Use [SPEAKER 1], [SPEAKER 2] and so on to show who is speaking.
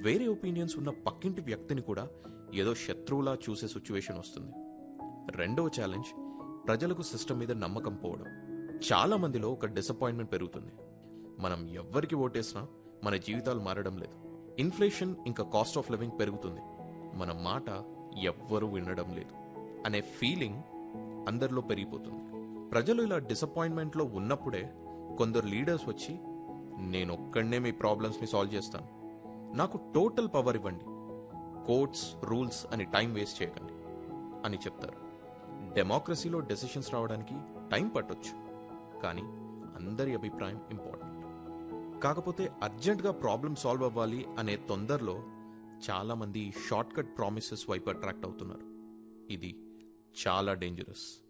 [SPEAKER 1] వేరే ఒపీనియన్స్ ఉన్న పక్కింటి వ్యక్తిని కూడా ఏదో శత్రువులా చూసే సిచ్యువేషన్ వస్తుంది రెండవ ఛాలెంజ్ ప్రజలకు సిస్టమ్ మీద నమ్మకం పోవడం చాలా మందిలో ఒక డిసప్పాయింట్మెంట్ పెరుగుతుంది మనం ఎవ్వరికి ఓటేసినా మన జీవితాలు మారడం లేదు ఇన్ఫ్లేషన్ ఇంకా కాస్ట్ ఆఫ్ లివింగ్ పెరుగుతుంది మన మాట ఎవ్వరూ వినడం లేదు అనే ఫీలింగ్ అందరిలో పెరిగిపోతుంది ప్రజలు ఇలా డిసప్పాయింట్మెంట్లో ఉన్నప్పుడే కొందరు లీడర్స్ వచ్చి నేను ఒక్కడనే మీ ప్రాబ్లమ్స్ని సాల్వ్ చేస్తాను నాకు టోటల్ పవర్ ఇవ్వండి కోర్ట్స్ రూల్స్ అని టైం వేస్ట్ చేయకండి అని చెప్తారు డెమోక్రసీలో డెసిషన్స్ రావడానికి టైం పట్టొచ్చు కానీ అందరి అభిప్రాయం ఇంపార్టెంట్ కాకపోతే అర్జెంట్గా ప్రాబ్లం సాల్వ్ అవ్వాలి అనే తొందరలో చాలామంది షార్ట్ కట్ ప్రామిసెస్ వైపు అట్రాక్ట్ అవుతున్నారు ఇది చాలా డేంజరస్